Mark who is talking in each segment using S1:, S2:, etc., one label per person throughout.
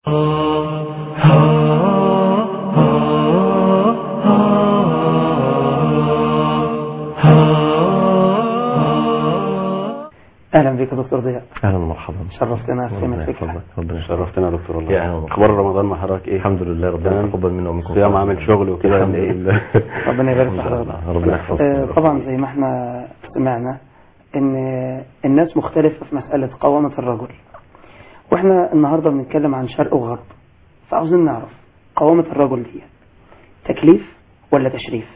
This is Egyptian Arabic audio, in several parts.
S1: اهلا بك يا دكتور ضياء
S2: اهلا ومرحبا
S1: شرفتنا في
S2: ربنا
S1: خيمتك
S2: يحفظك ربنا يحفظك
S3: شرفتنا يا دكتور والله
S2: يا أهلا وسهلا.
S3: اخبار رمضان مع حضرتك ايه
S2: الحمد لله ربنا
S3: تمام.
S2: يتقبل منا ومنكم
S3: صيام عامل شغل وكده
S2: الحمد
S3: ولا إيه؟
S2: لله
S1: ربنا يبارك في
S2: الحمد لله.
S1: حضرتك
S2: ربنا يحفظك
S1: آه، طبعا زي ما احنا سمعنا ان الناس مختلفة في مسألة قوامة الرجل واحنا النهاردة بنتكلم عن شرق وغرب فعاوزين نعرف قوامة الرجل دي تكليف ولا تشريف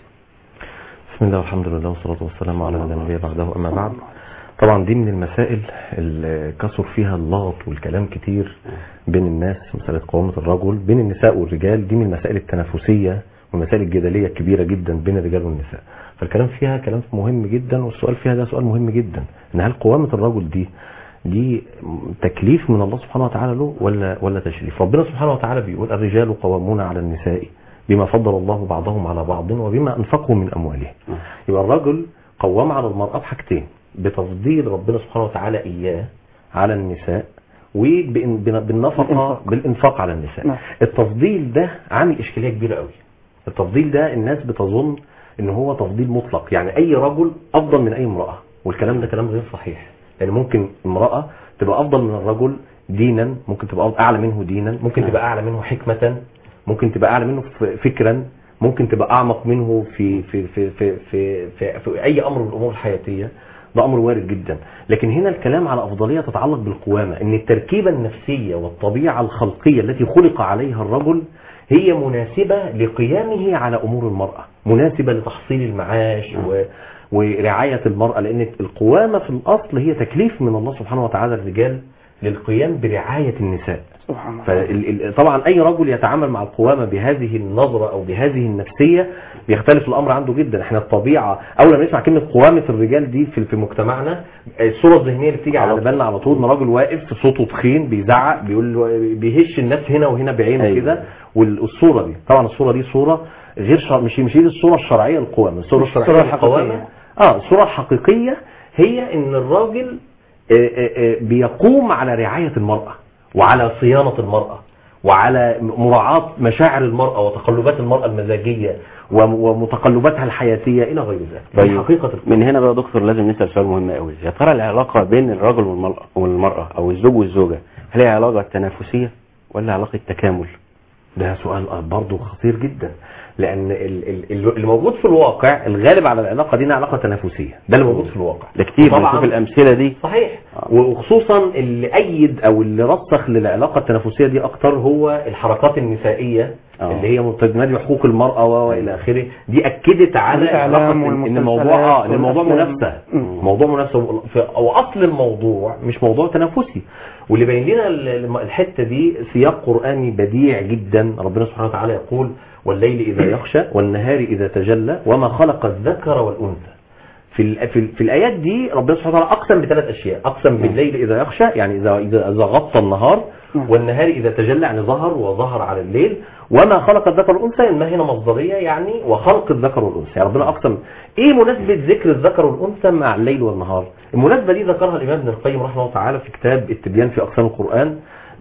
S2: بسم الله والحمد لله والصلاة والسلام على من لا نبي بعده أما بعد طبعا دي من المسائل اللي كثر فيها اللغط والكلام كتير بين الناس مسألة قوامة الرجل بين النساء والرجال دي من المسائل التنافسية والمسائل الجدلية الكبيرة جدا بين الرجال والنساء فالكلام فيها كلام مهم جدا والسؤال فيها ده سؤال مهم جدا ان هل قوامة الرجل دي دي تكليف من الله سبحانه وتعالى له ولا ولا تشريف ربنا سبحانه وتعالى بيقول الرجال قوامون على النساء بما فضل الله بعضهم على بعض وبما انفقوا من اموالهم يبقى الرجل قوام على المرأة بحاجتين بتفضيل ربنا سبحانه وتعالى إياه على النساء وبالنفقة
S1: بالإنفاق.
S2: بالإنفاق على النساء
S1: نعم.
S2: التفضيل ده عامل إشكالية كبيرة قوي التفضيل ده الناس بتظن ان هو تفضيل مطلق يعني اي رجل افضل من اي امرأة والكلام ده كلام غير صحيح يعني ممكن امرأة تبقى افضل من الرجل دينا ممكن تبقى اعلى منه دينا ممكن تبقى اعلى منه حكمة ممكن تبقى اعلى منه ف- فكرا ممكن تبقى اعمق منه في في في في في, في, في اي امر من الامور الحياتيه ده امر وارد جدا لكن هنا الكلام على افضليه تتعلق بالقوامه ان التركيبه النفسيه والطبيعه الخلقيه التي خلق عليها الرجل هي مناسبه لقيامه على امور المراه مناسبه لتحصيل المعاش و ورعايه المراه لان القوامه في الاصل هي تكليف من الله سبحانه وتعالى الرجال للقيام برعايه النساء
S1: سبحان الله
S2: فال- ال- طبعا اي رجل يتعامل مع القوامه بهذه النظره او بهذه النفسيه بيختلف الامر عنده جدا احنا الطبيعه اول ما نسمع كلمه قوامه الرجال دي في في مجتمعنا الصوره الذهنيه اللي بتيجي على بالنا على طول ان راجل واقف صوته تخين بيزعق بيقول بيهش الناس هنا وهنا بعينه
S3: أيوة.
S2: كده والصوره دي طبعا الصوره دي صوره غير شر... مش مش هي دي الصوره الشرعيه للقوامه الصوره
S1: مش الصورة
S2: الشرعيه
S1: الحقيقية.
S2: للقوامه اه الصوره الحقيقيه هي ان الراجل آه، آه، آه، بيقوم على رعايه المراه وعلى صيانه المراه وعلى مراعاة مشاعر المرأة وتقلبات المرأة المزاجية وم- ومتقلباتها الحياتية إلى غير ذلك دي
S3: طيب
S2: حقيقة القوة.
S3: من هنا بقى يا دكتور لازم نسال سؤال مهم قوي يا ترى العلاقه بين الرجل والمراه والمراه او الزوج والزوجه هل هي علاقه تنافسيه ولا علاقه تكامل
S2: ده سؤال برضه خطير جدا لأن ال- ال- ال- اللي موجود في الواقع الغالب على العلاقة دي إنها علاقة تنافسية ده اللي موجود في الواقع
S3: ده كتير
S2: طبعاً
S3: بنشوف الامثله دي
S2: صحيح
S3: آه.
S2: وخصوصا اللي أيد أو اللي رسخ للعلاقة التنافسية دي أكتر هو الحركات النسائية
S3: آه.
S2: اللي هي تنادي بحقوق المرأة و- وإلى آخره دي أكدت على
S1: الإعلام
S2: علاقة إن- إن الموضوع آه إن الموضوع
S1: والأفلام.
S2: منافسة
S1: مم.
S2: موضوع منافسة في- أو أصل الموضوع مش موضوع تنافسي واللي باين لنا ال- الحتة دي سياق قرآني بديع جدا ربنا سبحانه وتعالى يقول والليل إذا يخشى والنهار إذا تجلى وما خلق الذكر والأنثى في ال- في, ال- في الايات دي ربنا سبحانه وتعالى اقسم بثلاث اشياء اقسم بالليل اذا يخشى يعني اذا اذا اذا غطى النهار
S1: نعم.
S2: والنهار اذا تجلى يعني ظهر وظهر على الليل وما خلق الذكر والانثى ما هنا مصدريه يعني وخلق الذكر والانثى يعني ربنا اقسم ايه مناسبه ذكر الذكر والانثى مع الليل والنهار المناسبه دي ذكرها الامام ابن القيم رحمه الله تعالى في كتاب التبيان في اقسام القران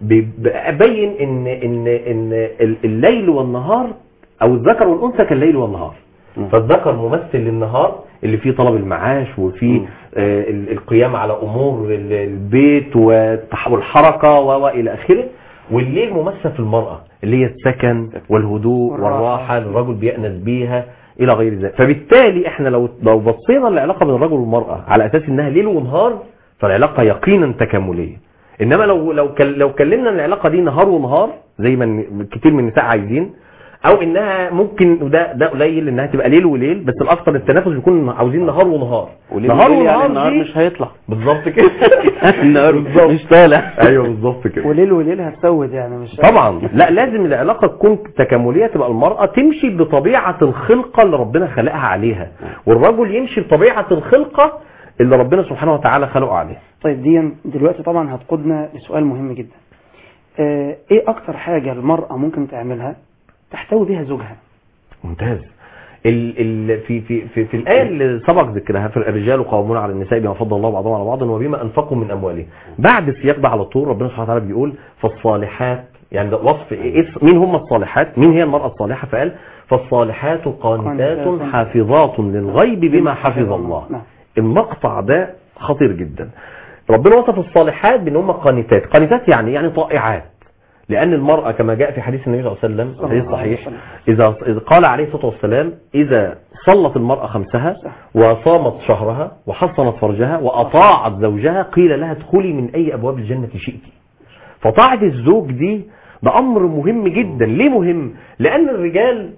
S2: بيبين ان ان ان ال- الليل والنهار او الذكر والانثى كالليل والنهار
S3: مم.
S2: فالذكر ممثل للنهار اللي فيه طلب المعاش وفيه
S3: مم.
S2: آه، ال- القيام على امور ال- البيت والتح- والحركه و- والى اخره والليل ممثل في المراه اللي هي السكن والهدوء
S1: والراحة.
S2: والراحه اللي الرجل بيأنس بيها الى غير ذلك فبالتالي احنا لو لو بصينا للعلاقه بين الرجل والمراه على اساس انها ليل ونهار فالعلاقه يقينا تكامليه انما لو لو كل- لو كلمنا ان العلاقه دي نهار ونهار زي ما الن- كتير من النساء عايزين او انها ممكن وده ده قليل انها تبقى ليل وليل بس الاكثر التنافس بيكون عاوزين نهار ونهار
S3: وليه
S2: نهار
S3: بيقول يعني
S2: ونهار
S3: النهار
S2: دي-
S3: مش هيطلع
S2: بالظبط كده
S3: النهار
S2: بالظبط.
S3: مش طالع
S2: ايوه بالظبط كده
S1: وليل وليل هتسود يعني مش
S2: طبعا لا لازم العلاقه تكون تكامليه تبقى المراه تمشي بطبيعه الخلقه اللي ربنا خلقها عليها والرجل يمشي بطبيعه الخلقه اللي ربنا سبحانه وتعالى خلقه عليها
S1: طيب دي دلوقتي طبعا هتقودنا لسؤال مهم جدا آه، ايه اكتر حاجة المرأة ممكن تعملها تحتوي بها زوجها
S2: ممتاز ال ال في في في, في الايه اللي سبق ذكرها في الرجال قوامون على النساء بما فضل الله بعضهم على بعض وبما انفقوا من اموالهم بعد السياق ده على طول ربنا سبحانه وتعالى بيقول فالصالحات يعني ده وصف إيه- مين هم الصالحات مين هي المرأة الصالحة فقال فالصالحات قانتات
S1: قانتات.
S2: حافظات للغيب بما حفظ الله
S1: نعم.
S2: المقطع ده خطير جدا ربنا وصف الصالحات بان هم قانتات قانتات يعني يعني طائعات لان المرأة كما جاء في حديث النبي صلى الله عليه وسلم
S1: صلى
S2: حديث
S1: الله عليه
S2: صحيح
S1: وسلم.
S2: إذا إذا قال عليه الصلاة والسلام إذا صلت المرأة خمسها
S1: صح.
S2: وصامت شهرها وحصنت فرجها وأطاعت زوجها قيل لها ادخلي من أي أبواب الجنة شئت فطاعة الزوج دي ده أمر مهم جدا ليه مهم؟ لأن الرجال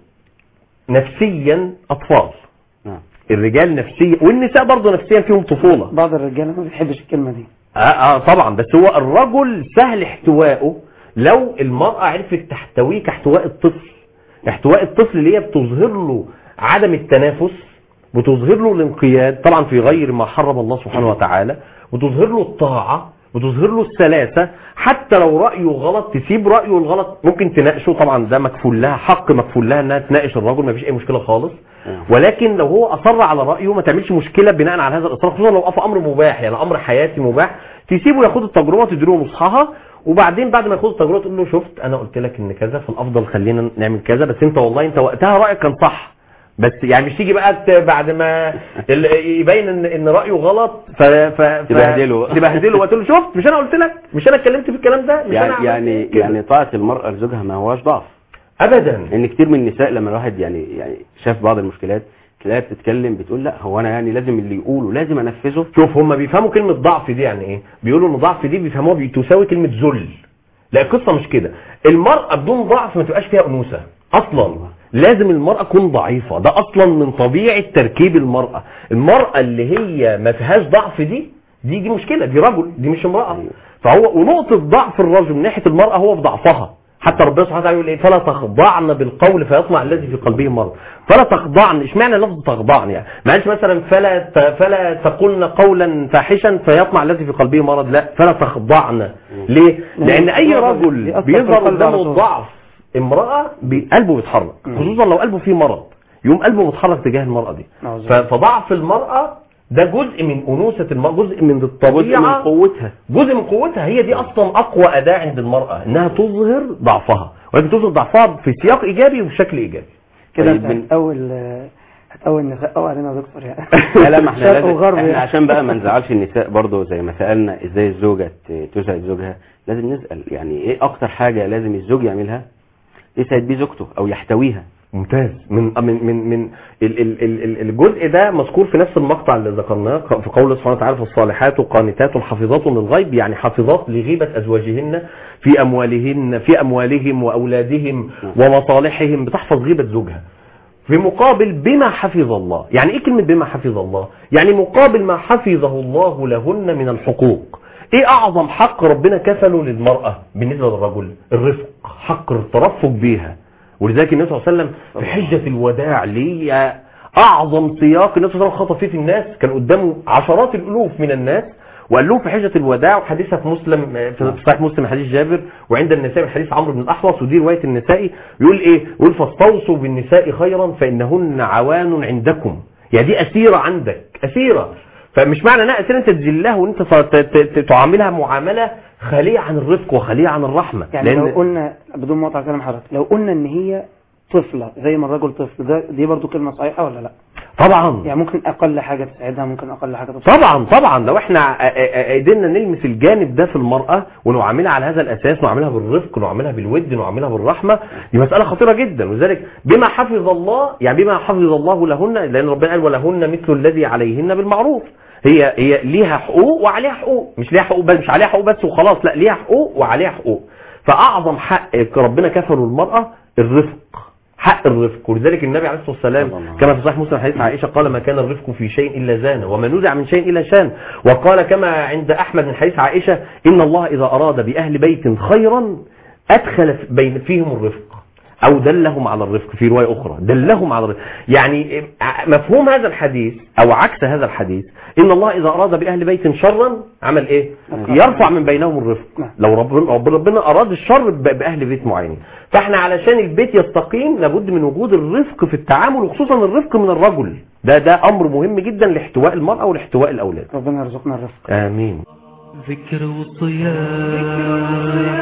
S2: نفسيا أطفال
S3: نعم
S2: الرجال نفسيا والنساء برضه نفسيا فيهم طفولة
S1: بعض الرجاله ما بيحبش الكلمه دي
S2: آه, آه طبعا بس هو الرجل سهل احتوائه لو المرأة عرفت تحتويه كاحتواء الطفل احتواء الطفل اللي هي بتظهر له عدم التنافس بتظهر له الانقياد طبعا في غير ما حرم الله سبحانه وتعالى وتظهر له الطاعة وتظهر له السلاسة حتى لو رأيه غلط تسيب رأيه الغلط ممكن تناقشه طبعا ده مكفول لها حق مكفول لها انها تناقش الرجل ما فيش اي مشكلة خالص ولكن لو هو اصر على رايه ما تعملش مشكله بناء على هذا الاصرار خصوصا لو في امر مباح يعني امر حياتي مباح تسيبه ياخد التجربه تديله نصحها وبعدين بعد ما ياخد التجربه تقول له شفت انا قلت لك ان كذا فالافضل خلينا نعمل كذا بس انت والله انت وقتها رايك كان صح بس يعني مش تيجي بقى ت- بعد ما ال- يبين ان ان رايه غلط ف ف ف-
S3: تبهدله.
S2: تبهدله وتقول له شفت مش انا قلت لك مش انا اتكلمت في الكلام ده مش انا
S3: يعني
S2: عملت
S3: يعني
S2: كده.
S3: يعني طاعة المرأة لزوجها ما هواش ضعف
S2: ابدا
S3: لان كتير من النساء لما الواحد يعني يعني شاف بعض المشكلات تلاقيها بتتكلم بتقول لا هو انا يعني لازم اللي يقوله لازم انفذه
S2: شوف هم بيفهموا كلمة ضعف دي يعني ايه بيقولوا ان ضعف دي بيفهموها بتساوي كلمة ذل لا القصة مش كده المرأة بدون ضعف ما تبقاش فيها انوثة اصلا لازم المرأة تكون ضعيفة ده اصلا من طبيعة تركيب المرأة المرأة اللي هي ما فيهاش ضعف دي دي دي مشكلة دي رجل دي مش امرأة فهو ونقطة ضعف الرجل من ناحية المرأة هو في ضعفها حتى ربنا سبحانه وتعالى يقول ايه فلا تخضعن بالقول فيطمع الذي في قلبه مرض فلا تخضعن اشمعنى لفظ تخضعن يعني ما قالش مثلا فلا ت- فلا تقولن قولا فاحشا فيطمع الذي في قلبه مرض لا فلا تخضعن ليه لان اي رجل
S1: بيأثر في
S2: بيظهر
S1: القلب على
S2: قدامه
S1: طول.
S2: ضعف امراه بي- قلبه بيتحرك خصوصا لو قلبه فيه مرض يقوم قلبه متحرك تجاه المراه دي
S1: نعوذ
S2: ف- فضعف المراه ده جزء من انوثه المراه جزء من
S3: جزء من
S2: الطبيعه
S3: قوتها
S2: جزء من قوتها هي دي اصلا اقوى اداة عند المرأة انها تظهر ضعفها ولكن تظهر ضعفها في سياق ايجابي وبشكل ايجابي
S1: كده
S3: طيب
S1: انت
S3: من-
S1: هتأول هتأول نساء او علينا يا دكتور يعني
S3: لا لا ما احنا
S1: شرق
S3: لازم
S1: وغرب
S3: احنا
S1: يعني.
S3: عشان بقى ما نزعلش النساء برضه زي ما سالنا ازاي الزوجه ت- تسعد زوجها لازم نسال يعني ايه اكتر حاجه لازم الزوج يعملها يسعد بيه زوجته او يحتويها
S2: ممتاز من من من من ال- ال- ال- ال- الجزء ده مذكور في نفس المقطع اللي ذكرناه في قول سبحانه وتعالى في الصالحات قانتات حافظات للغيب يعني حافظات لغيبة ازواجهن في اموالهن في اموالهم واولادهم ومصالحهم بتحفظ غيبة زوجها في مقابل بما حفظ الله يعني ايه كلمة بما حفظ الله يعني مقابل ما حفظه الله لهن من الحقوق ايه اعظم حق ربنا كفله للمرأة بالنسبة للرجل الرفق حق الترفق بيها ولذلك النبي صلى الله عليه وسلم في حجة الوداع ليه اعظم سياق النبي صلى الله عليه وسلم خطب فيه في الناس كان قدامه عشرات الالوف من الناس وقال لهم في حجة الوداع وحديثها في مسلم في صحيح مسلم حديث جابر وعند النساء من حديث عمرو بن الأحوص ودي رواية النسائي يقول ايه يقول فاستوصوا بالنساء خيرا فإنهن عوان عندكم يعني دي أسيرة عندك أسيرة فمش معنى انها أسيرة انت تذلها وانت ت- ت- ت- تعاملها معاملة خالية عن الرفق وخالية عن الرحمة
S1: يعني لو قلنا بدون مقاطعة كلام حضرتك لو قلنا ان هي طفلة زي ما الرجل طفل ده دي برضو كلمة صحيحة ولا لا
S2: طبعا
S1: يعني ممكن اقل حاجة تساعدها ممكن اقل حاجة تبسطها
S2: طبعا طبعا لو احنا ا- ا- قدرنا نلمس الجانب ده في المرأة ونعاملها على هذا الأساس نعاملها بالرفق نعاملها بالود نعاملها بالرحمة دي مسألة خطيرة جدا ولذلك بما حفظ الله يعني بما حفظ الله لهن لأن ربنا قال ولهن مثل الذي عليهن بالمعروف هي هي ليها حقوق وعليها حقوق مش ليها حقوق بس مش عليها حقوق بس وخلاص لا ليها حقوق وعليها حقوق فأعظم حق ربنا كفله المرأة الرفق حق الرفق ولذلك النبي عليه الصلاه والسلام
S3: صلى الله عليه
S2: كما في صحيح مسلم حديث عائشه قال ما كان الرفق في شيء الا زانه وما نزع من شيء الا شان وقال كما عند احمد من حديث عائشه ان الله اذا اراد باهل بيت خيرا ادخل في- بين فيهم الرفق او دلهم على الرفق في روايه اخرى دلهم على الرفق يعني مفهوم هذا الحديث او عكس هذا الحديث ان الله اذا اراد باهل بيت شرا عمل ايه يرفع من بينهم الرفق
S1: نعم.
S2: لو ربنا رب- ربنا اراد الشر ب- باهل بيت معين فاحنا علشان البيت يستقيم لابد من وجود الرفق في التعامل وخصوصا الرفق من الرجل ده ده امر مهم جدا لاحتواء المراه ولاحتواء الاولاد
S1: ربنا يرزقنا الرفق
S2: امين
S4: ذكر وصيام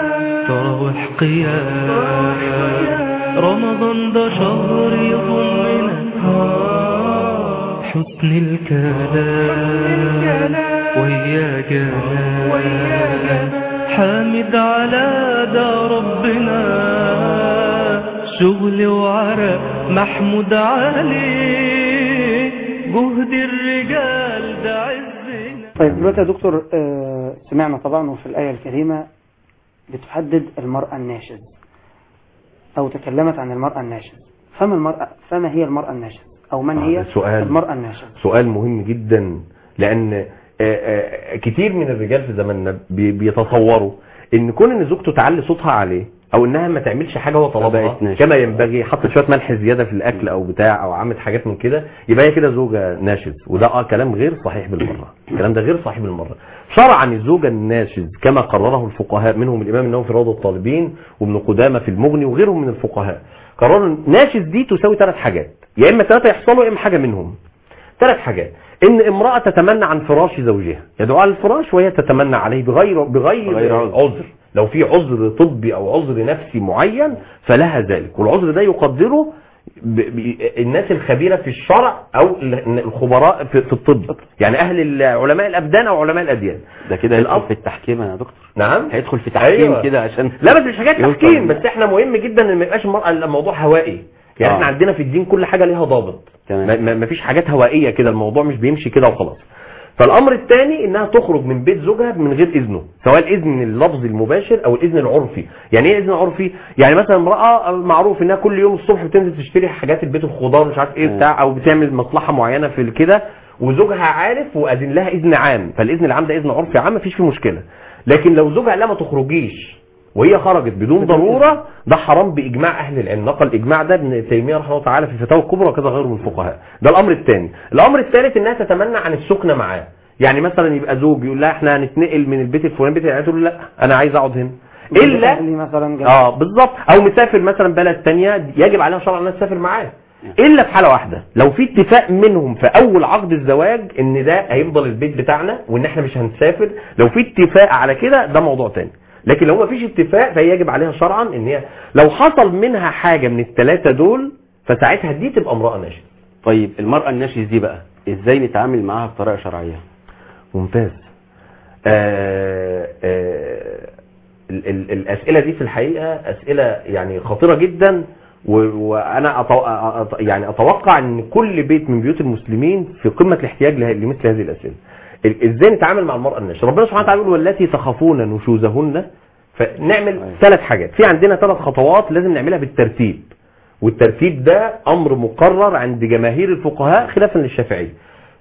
S4: تراوح قيام رمضان ده شهر يضمنا حسن الكلام ويا جمال حامد على ده ربنا شغل وعرق محمود عليه جهد الرجال ده عزنا
S1: طيب دلوقتي يا دكتور آه، سمعنا طبعا وفي الآية الكريمة بتحدد المرأة الناشز أو تكلمت عن المرأة الناشز فما المرأة فما هي المرأة الناشز أو من
S2: آه،
S1: هي
S2: ده سؤال.
S1: المرأة الناشز
S2: سؤال مهم جدا لان آه، آه، كتير من الرجال في زماننا بي- بيتصوروا ان كون ان زوجته تعلي صوتها عليه او انها ما تعملش حاجه هو طلبها
S3: بقت ناشز.
S2: كما ينبغي حطت شويه ملح زياده في الاكل او بتاع او عملت حاجات من كده يبقى هي كده زوجه ناشز وده اه كلام غير صحيح بالمره الكلام ده غير صحيح بالمره شرعا الزوجه الناشز كما قرره الفقهاء منهم الامام النووي في روض الطالبين وابن قدامه في المغني وغيرهم من الفقهاء قرروا ناشز دي تساوي ثلاث حاجات يا اما ثلاثه يحصلوا يا اما حاجه منهم ثلاث حاجات ان امرأة تتمنى عن فراش زوجها يدعو على الفراش وهي تتمنى عليه بغير بغير,
S3: بغير عذر.
S2: عذر لو في عذر طبي او عذر نفسي معين فلها ذلك والعذر ده يقدره ب... ب... الناس الخبيرة في الشرع او ال- الخبراء في, في الطب يعني اهل علماء الابدان او علماء الاديان
S3: ده كده هيدخل
S2: الأب-
S3: في التحكيم يا دكتور
S2: نعم
S3: هيدخل في تحكيم
S2: أيوة.
S3: كده عشان
S2: لا بس مش حاجات
S3: يوصل
S2: تحكيم
S3: ل-
S2: بس احنا مهم جدا ان ما يبقاش المرأة الموضوع هوائي يعني
S3: آه.
S2: احنا عندنا في الدين كل حاجة ليها ضابط
S3: تمام.
S2: ما- ما ما فيش حاجات هوائية كده الموضوع مش بيمشي كده وخلاص فالامر الثاني انها تخرج من بيت زوجها من غير اذنه سواء الاذن اللفظي المباشر او الاذن العرفي يعني ايه اذن عرفي يعني مثلا امراه معروف انها كل يوم الصبح بتنزل تشتري حاجات البيت الخضار مش عارف ايه
S3: مم.
S2: بتاع او بتعمل مصلحه معينه في كده وزوجها عارف واذن لها اذن عام فالاذن العام ده اذن عرفي عام مفيش فيه مشكله لكن لو زوجها لا ما تخرجيش وهي خرجت بدون ضرورة ده حرام بإجماع أهل العلم نقل الإجماع ده ابن تيمية رحمه الله تعالى في الفتاوى الكبرى وكذا غيره من الفقهاء ده الأمر الثاني الأمر الثالث إنها تتمنى عن السكنة معاه يعني مثلا يبقى زوج يقول لها احنا هنتنقل من البيت الفلاني بيت العيال تقول له لا أنا عايز أقعد هنا إلا
S1: أهلي مثلا جنب.
S2: اه بالظبط او مسافر مثلا بلد تانية يجب عليها شرعا انها تسافر معاه الا في حاله واحده لو في اتفاق منهم في اول عقد الزواج ان ده هيفضل البيت بتاعنا وان احنا مش هنسافر لو في اتفاق على كده ده موضوع تاني لكن لو ما فيش اتفاق فهي يجب عليها شرعا ان هي لو حصل منها حاجه من الثلاثه دول فساعتها دي تبقى امراه ناشئه
S3: طيب المرأة الناشز دي بقى ازاي نتعامل معاها بطريقة شرعية
S2: ممتاز آه آه ال- ال- الأسئلة دي في الحقيقة أسئلة يعني خطيرة جدا و- وأنا أتو... أت- يعني أتوقع أن كل بيت من بيوت المسلمين في قمة الاحتياج له- لمثل هذه الأسئلة ال- إزاي نتعامل مع المرأة الناشئة ربنا سبحانه وتعالى يقول والتي تخافون نشوزهن فنعمل
S3: أيوة.
S2: ثلاث حاجات في عندنا ثلاث خطوات لازم نعملها بالترتيب والترتيب ده أمر مقرر عند جماهير الفقهاء خلافا للشافعية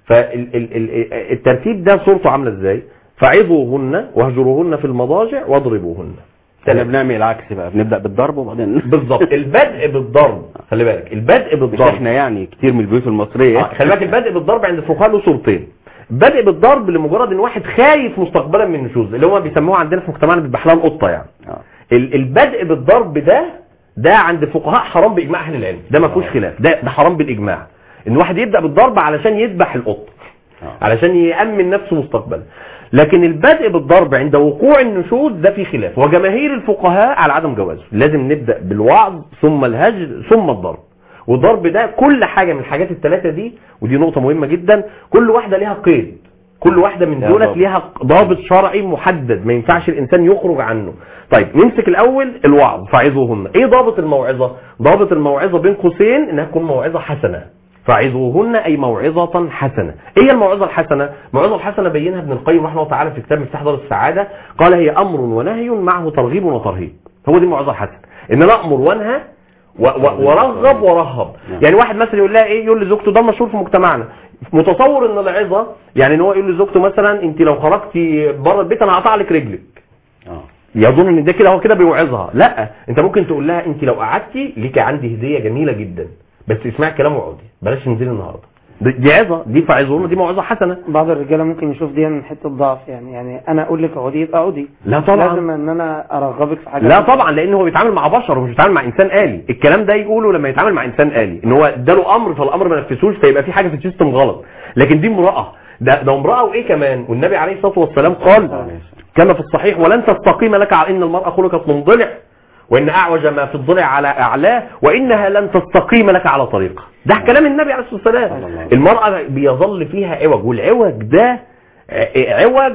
S2: فالترتيب ده صورته عاملة ازاي فعظوهن واهجروهن في المضاجع واضربوهن
S3: احنا بنعمل العكس بقى بنبدأ بالضرب وبعدين
S2: بالظبط البدء بالضرب خلي بالك البدء
S3: مش
S2: بالضرب
S3: احنا يعني كتير من البيوت المصرية
S2: آه، خلي بالك البدء بالضرب عند الفقهاء له صورتين البدء بالضرب لمجرد ان واحد خايف مستقبلا من النشوز اللي هم بيسموها عندنا في مجتمعنا بالبحلال القطه يعني
S3: آه.
S2: ال- البدء بالضرب ده ده عند الفقهاء حرام باجماع اهل العلم ده ما فيهوش خلاف ده ده حرام بالاجماع ان واحد يبدا بالضرب علشان يذبح القط
S3: آه.
S2: علشان يامن نفسه مستقبلا لكن البدء بالضرب عند وقوع النشوز ده فيه خلاف وجماهير الفقهاء على عدم جوازه لازم نبدا بالوعظ ثم الهجر ثم الضرب والضرب ده كل حاجه من الحاجات الثلاثه دي ودي نقطه مهمه جدا كل واحده ليها قيد كل واحده من
S3: ليها
S2: دولت
S3: ضابط.
S2: ليها ضابط شرعي محدد ما ينفعش الانسان يخرج عنه طيب نمسك الاول الوعظ فعظوهن ايه ضابط الموعظه ضابط الموعظه بين قوسين انها تكون موعظه حسنه فعظوهن اي موعظه حسنه ايه هي الموعظه الحسنه الموعظه الحسنه بينها ابن القيم رحمه الله تعالى في كتاب مفتاح دار السعاده قال هي امر ونهي معه ترغيب وترهيب هو دي الموعظه الحسنه ان انا امر وانهى و- و- ورغب ورهب
S3: نعم.
S2: يعني واحد مثلا يقول لها ايه يقول لزوجته ده مشهور في مجتمعنا متصور ان العظه يعني ان هو يقول لزوجته مثلا انت لو خرجتي بره البيت انا هقطع لك رجلك
S3: اه
S2: يظن ان ده كده هو كده بيوعظها لا انت ممكن تقول لها انت لو قعدتي ليكي عندي هديه جميله جدا بس اسمعي الكلام واقعدي بلاش تنزلي النهارده دي دي عظه دي فعظونا دي موعظه حسنه
S1: بعض الرجاله ممكن يشوف دي من حته ضعف يعني يعني انا اقول لك اقعدي يبقى اقعدي
S2: لا طبعا.
S1: لازم ان انا ارغبك في حاجه
S2: لا طبعا لان هو بيتعامل مع بشر ومش بيتعامل مع انسان آلي الكلام ده يقوله لما يتعامل مع انسان آلي ان هو اداله امر فالامر ما نفذوش فيبقى في حاجه في السيستم غلط لكن دي امراه ده ده امراه وايه كمان والنبي عليه الصلاه والسلام قال كما في الصحيح ولن تستقيم لك على ان المراه خلقت من ضلع وان اعوج ما في الضلع على اعلاه وانها لن تستقيم لك على طريقه ده كلام النبي عليه الصلاه والسلام المراه بيظل فيها عوج والعوج ده ع- عوج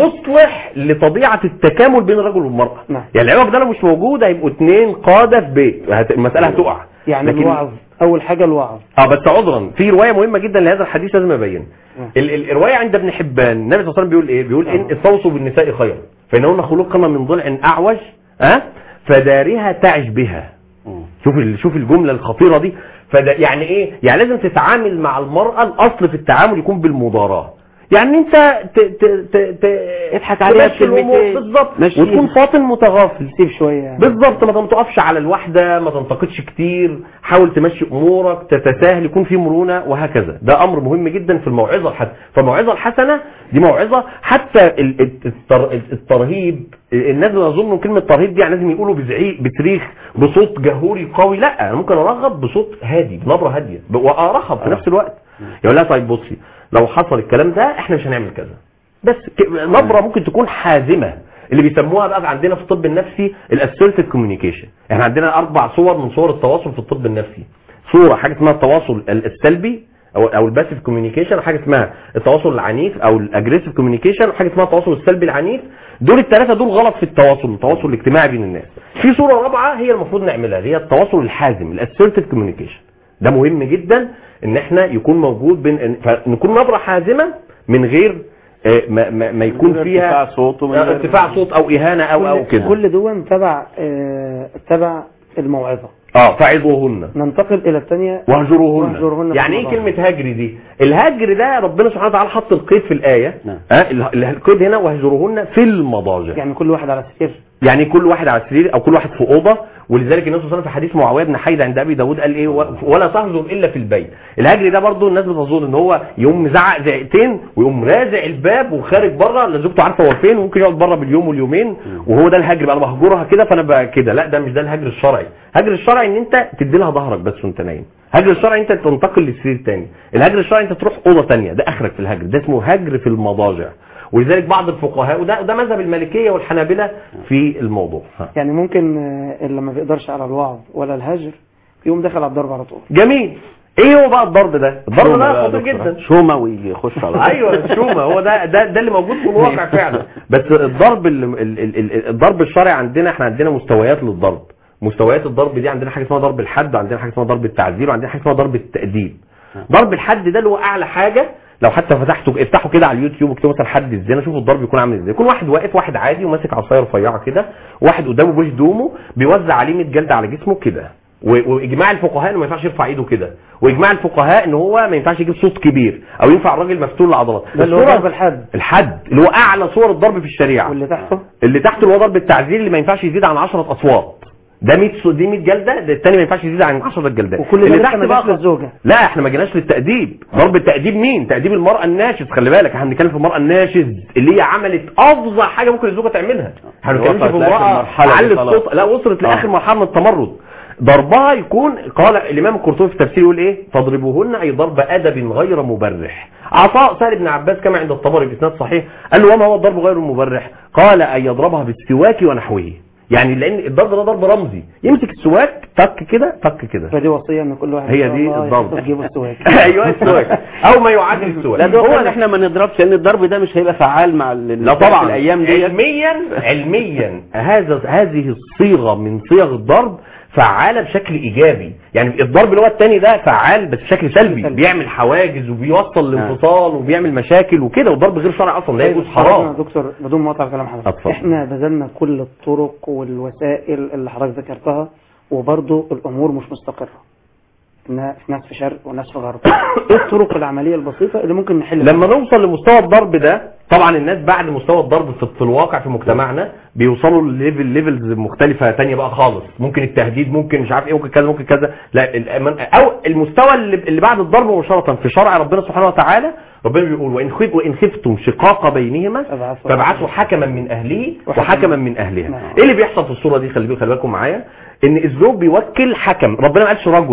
S2: مصلح لطبيعه التكامل بين الرجل والمراه
S1: نعم.
S2: يعني العوج ده لو مش موجود هيبقوا اتنين قاده في بيت هت- المساله هتقع
S1: يعني
S2: لكن-
S1: الوعظ اول حاجه الوعظ
S2: اه بس عذرا في روايه مهمه جدا لهذا الحديث لازم ابين
S1: نعم.
S2: ال- ال- الروايه عند ابن حبان النبي صلى الله عليه وسلم بيقول ايه بيقول ان
S1: نعم.
S2: استوصوا بالنساء خيرا فانهن خلقن من ضلع اعوج ها فدارها تعش بها
S3: مم.
S2: شوف ال- شوف الجمله الخطيره دي فده يعني ايه يعني لازم تتعامل مع المراه الاصل في التعامل يكون بالمضاراه يعني انت ت ت ت ت
S3: اضحك عليها
S2: تمشي الأمور
S3: بكلمتين.
S2: بالظبط
S3: مشيها.
S2: وتكون فاطن متغافل
S1: سيب شويه يعني.
S2: بالظبط ما تقفش على الواحده ما تنتقدش كتير حاول تمشي امورك تتساهل يكون في مرونه وهكذا ده امر مهم جدا في الموعظه الحسنه فالموعظه الحسنه دي موعظه حتى ال- ال- التر- الترهيب الناس بيظنوا كلمه ترهيب دي يعني لازم يقولوا بزعيق بصريخ بصوت جهوري قوي لا انا ممكن ارغب بصوت هادي بنبره هاديه ب- وارحب في نفس الوقت يقول لها طيب بصي لو حصل الكلام ده احنا مش هنعمل كذا بس ك- نبره ممكن تكون حازمه اللي بيسموها بقى عندنا في الطب النفسي الاسيرتيف كوميونيكيشن احنا عندنا اربع صور من صور التواصل في الطب النفسي صوره حاجه اسمها التواصل ال- السلبي او او الباسيف كوميونيكيشن وحاجه اسمها التواصل العنيف او الاجريسيف كوميونيكيشن وحاجه اسمها التواصل السلبي العنيف دول الثلاثه دول غلط في التواصل التواصل الاجتماعي بين الناس في صوره رابعه هي المفروض نعملها اللي هي التواصل الحازم الاسيرتيف كوميونيكيشن ده مهم جدا ان احنا يكون موجود بين فنكون نبره حازمه من غير آه، ما, ما, ما يكون فيها
S3: ارتفاع صوت ومن
S2: آه،
S3: غير-
S2: ارتفاع صوت او اهانه او او
S1: كل-
S2: كده
S1: كل دول تبع آه، تبع الموعظه
S2: اه فعظوهن
S1: ننتقل الى الثانيه
S2: واهجروهن
S1: واهجروهن في
S2: يعني ايه
S1: المضاجع.
S2: كلمه هجر دي الهجر ده ربنا سبحانه وتعالى حط القيد في الايه
S3: نعم.
S2: اه ال- ال- القيد هنا واهجروهن في المضاجع
S1: يعني كل واحد على سرير
S2: يعني كل واحد على السرير او كل واحد في اوضه ولذلك النبي صلى الله عليه وسلم في حديث معاويه بن حيدة عند ابي داود قال ايه و- ولا تهجر الا في البيت الهجر ده برضو الناس بتظن ان هو يقوم مزعق زعقتين ويقوم رازع الباب وخارج بره لا زوجته عارفه هو فين وممكن يقعد بره باليوم واليومين وهو ده الهجر بقى انا بهجرها كده فانا بقى كده لا ده مش ده الهجر الشرعي الهجر الشرعي ان انت تدي لها ظهرك بس وانت نايم الهجر الشرعي انت تنتقل للسرير تاني الهجر الشرعي انت تروح اوضه تانية ده اخرك في الهجر ده اسمه هجر في المضاجع ولذلك بعض الفقهاء وده ده مذهب المالكيه والحنابله في الموضوع ها.
S1: يعني ممكن آه، اللي ما بيقدرش على الوعظ ولا الهجر يقوم داخل على الضرب على طول
S2: جميل ايه هو بقى الضرب ده الضرب
S3: شومة
S2: ده
S3: بقى يا
S2: خطير
S3: دكتور.
S2: جدا
S3: شومه ويجي يخش على
S2: ايوه الشومه هو ده ده ده اللي موجود في الواقع فعلا بس الضرب ال- ال- ال- ال- الضرب الشرعي عندنا احنا عندنا مستويات للضرب مستويات الضرب دي عندنا حاجه اسمها ضرب الحد وعندنا حاجه اسمها ضرب التعزير وعندنا حاجه اسمها ضرب التأديب ضرب الحد ده اللي هو اعلى حاجه لو حتى فتحته افتحوا كده على اليوتيوب واكتبوا مثلا حد الزنا شوفوا الضرب يكون عامل ازاي يكون واحد واقف واحد عادي وماسك عصايه رفيعه كده واحد قدامه بوش دومه بيوزع عليه 100 جلده على جسمه كده و- واجماع الفقهاء انه ما ينفعش يرفع ايده كده واجماع الفقهاء ان هو ما ينفعش يجيب صوت كبير او ينفع الراجل مفتول العضلات
S1: ده اللي هو
S2: الصورة-
S1: ضرب الحد
S2: الحد اللي هو اعلى صور الضرب في الشريعه
S1: واللي تحته
S2: اللي تحته اللي هو ضرب التعزير اللي ما ينفعش يزيد عن 10 اصوات ده 100 صو- دي 100 جلده ده الثاني ما ينفعش يزيد عن 10 جلدات
S1: وكل ده
S2: اللي
S1: لسه
S2: تحت
S1: ما
S2: بقى
S1: جاش للزوجه
S2: لا احنا ما جيناش للتأديب ضرب التأديب مين تأديب المرأة الناشز خلي بالك احنا بنتكلم في المرأة الناشز اللي هي عملت افظع حاجة ممكن الزوجة تعملها احنا ما بنتكلمش
S3: وصلت
S2: في
S3: لآخر
S2: امرأة
S3: مرحلة دي
S2: علت
S3: خلاص.
S2: صوت لا وصلت
S3: آه.
S2: لاخر مرحلة من التمرد ضربها يكون قال الامام القرطبي في التفسير يقول ايه تضربوهن اي ضرب ادب غير مبرح عطاء سهل بن عباس كما عند الطبري باسناد صحيح قال له وما هو الضرب غير المبرح قال ان يضربها بالسواك ونحوه يعني لان الضرب ده ضرب رمزي يمسك السواك تك كده تك كده
S1: فدي وصيه ان كل واحد
S2: هي
S1: إن شاء
S2: دي
S1: الله
S2: الضرب.
S1: يحط في جيبه السواك
S2: ايوه السواك او ما يعادل السواك
S3: لا ده
S2: هو
S3: هو
S2: ده
S3: احنا ما نضربش لان الضرب ده مش هيبقى فعال مع ال-
S2: لا طبعا
S3: الايام دي
S2: علميا علميا هذا هذه الصيغه من صيغ الضرب فعاله بشكل ايجابي يعني الضرب اللي هو الثاني ده فعال بس بشكل سلبي
S1: سلبي.
S2: بيعمل حواجز وبيوصل لانفصال وبيعمل مشاكل وكده والضرب غير شرعي اصلا لا يجوز
S1: حرام
S2: حرام
S1: يا دكتور بدون مقاطعه كلام حضرتك
S2: اتفضل.
S1: احنا بذلنا كل الطرق والوسائل اللي حضرتك ذكرتها وبرضه الامور مش مستقره إنها في ناس في شرق وناس في غرب ايه الطرق العمليه البسيطه اللي ممكن نحل بيها؟
S2: لما نوصل لمستوى الضرب ده طبعا الناس بعد مستوى الضرب في, في الواقع في مجتمعنا بيوصلوا لليفل ليفلز مختلفه تانية بقى خالص ممكن التهديد ممكن مش عارف ايه ممكن كذا ممكن كذا لا ال- او المستوى اللي, اللي بعد الضرب مباشره في شرع ربنا سبحانه وتعالى ربنا بيقول وان خف وان خفتم شقاق بينهما
S1: فابعثوا-
S2: فابعثوا حكما من اهله
S1: وحكما-
S2: وحكما من اهلها
S1: نعم.
S2: ايه اللي بيحصل في الصوره دي خلي بالكم خلي بالكم معايا ان الزوج بيوكل حكم ربنا ما قالش رجل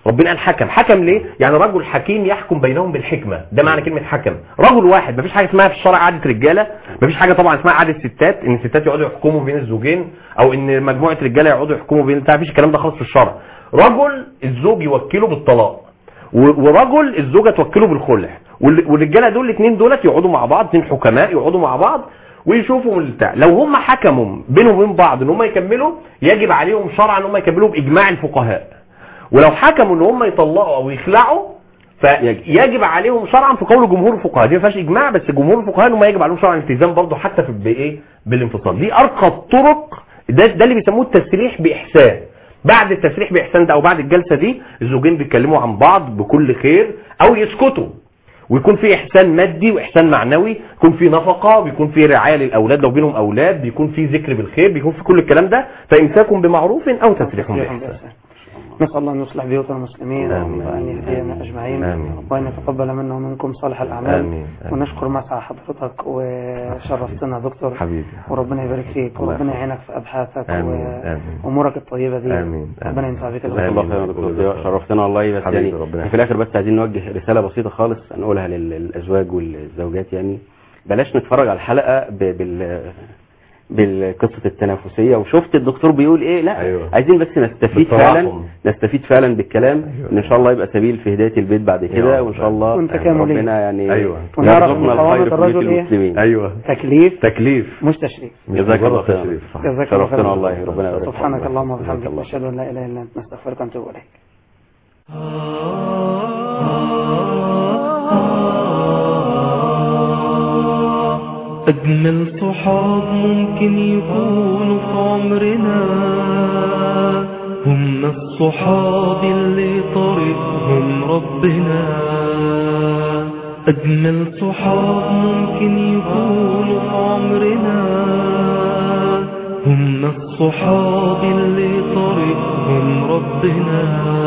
S2: ربنا قال حكم حكم ليه يعني رجل حكيم يحكم بينهم بالحكمه ده معنى كلمه حكم رجل واحد مفيش حاجه اسمها في الشرع قعده رجاله مفيش حاجه طبعا اسمها قعده ستات ان الستات يقعدوا يحكموا بين الزوجين او ان مجموعه رجاله يقعدوا يحكموا بين بتاع مفيش الكلام ده خالص في الشرع رجل الزوج يوكله بالطلاق و- ورجل الزوجه توكله بالخلع وال- والرجاله دول الاثنين دولت يقعدوا مع بعض اثنين حكماء يقعدوا مع بعض ويشوفوا البتاع لو هم حكموا بينهم وبين بعض ان هم يكملوا يجب عليهم شرعا ان هم يكملوا باجماع الفقهاء ولو حكموا ان هم يطلقوا او يخلعوا فيجب عليهم شرعا في قول جمهور الفقهاء دي ما فيهاش اجماع بس جمهور الفقهاء ان هم يجب عليهم شرعا التزام برضه حتى في بايه بالانفصال دي ارقى الطرق ده ده اللي بيسموه التسريح باحسان بعد التسريح باحسان ده او بعد الجلسه دي الزوجين بيتكلموا عن بعض بكل خير او يسكتوا ويكون في احسان مادي واحسان معنوي يكون في نفقه ويكون في رعايه للاولاد لو بينهم اولاد بيكون في ذكر بالخير بيكون في كل الكلام ده فامساك بمعروف او تسريح باحسان
S1: نسأل الله أن يصلح بيوت المسلمين
S2: آمين.
S1: وأن يهدينا أجمعين
S2: آمين.
S1: وأن يتقبل منا ومنكم صالح الأعمال
S2: آمين. آمين.
S1: ونشكر مسعى حضرتك وشرفتنا دكتور
S2: حبيبي.
S1: وربنا يبارك فيك
S2: الله
S1: وربنا
S2: يحفظك.
S1: يعينك في أبحاثك
S2: آمين. آمين.
S1: وأمورك الطيبة دي
S2: آمين.
S1: ربنا
S2: آمين.
S1: ينفع بك
S3: جزاك
S1: الخير.
S3: الله خيرا يا دكتور ضياء شرفتنا والله بس
S2: حبيبي
S3: يعني
S2: ربنا
S3: في الاخر بس عايزين نوجه رساله بسيطه خالص نقولها لل- للازواج والزوجات يعني بلاش نتفرج على الحلقه ب- بال بالقصه التنافسيه وشفت الدكتور بيقول ايه لا
S2: أيوة.
S3: عايزين بس نستفيد
S2: بالتراحم.
S3: فعلا نستفيد فعلا بالكلام
S2: أيوة.
S3: ان شاء الله يبقى سبيل في هدايه البيت بعد كده
S2: رب.
S3: وان شاء الله
S1: والتكاملية.
S3: ربنا يعني
S2: أيوة.
S1: ونعرف
S3: يرزقنا
S1: إن قوامة
S3: الخير في بيوت
S1: الرجل إيه؟
S3: المسلمين
S2: ايوه
S1: تكليف
S2: تكليف
S1: مش تشريف
S2: مش
S3: جزاك الله
S2: مجرد
S3: خيرا.
S2: تشريف صح.
S1: جزاك الله
S3: شرفتنا
S1: خيرا.
S3: والله ربنا يبارك فيك.
S1: سبحانك اللهم
S3: جزاك
S1: وبحمدك
S3: الله.
S1: نشهد أن لا إله إلا أنت نستغفرك ونتوب إليك
S4: أجمل صحاب ممكن يكونوا في عمرنا هم الصحاب اللي طريقهم ربنا أجمل صحاب ممكن يكونوا في عمرنا هم الصحاب اللي طريقهم ربنا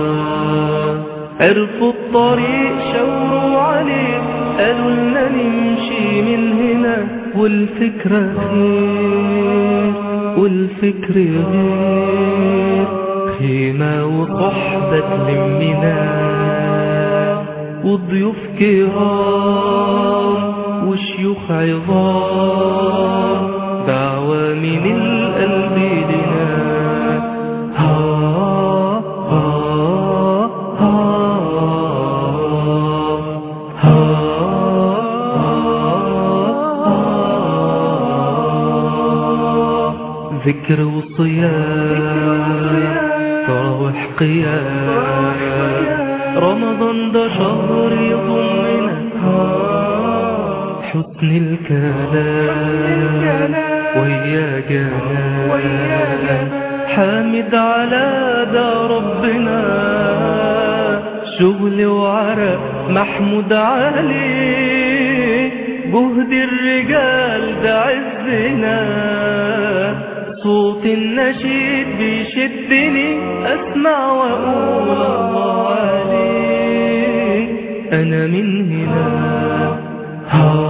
S4: عرفوا الطريق شاوروا عليه قالوا لنا نمشي من هنا والفكرة خير والفكر غير خيمة وصحبة تلمنا وضيوف كرام وشيوخ عظام دعوة من القلب لنا ها ها ها ها ذكر وصيام تراوح قيام رمضان ده شهر يضمنا حسن الكلام ويا جمال حامد على ده ربنا شغل وعرق محمود عليه جهد الرجال ده عزنا صوت النشيد بيشدني اسمع واقول الله عليه انا من هنا ها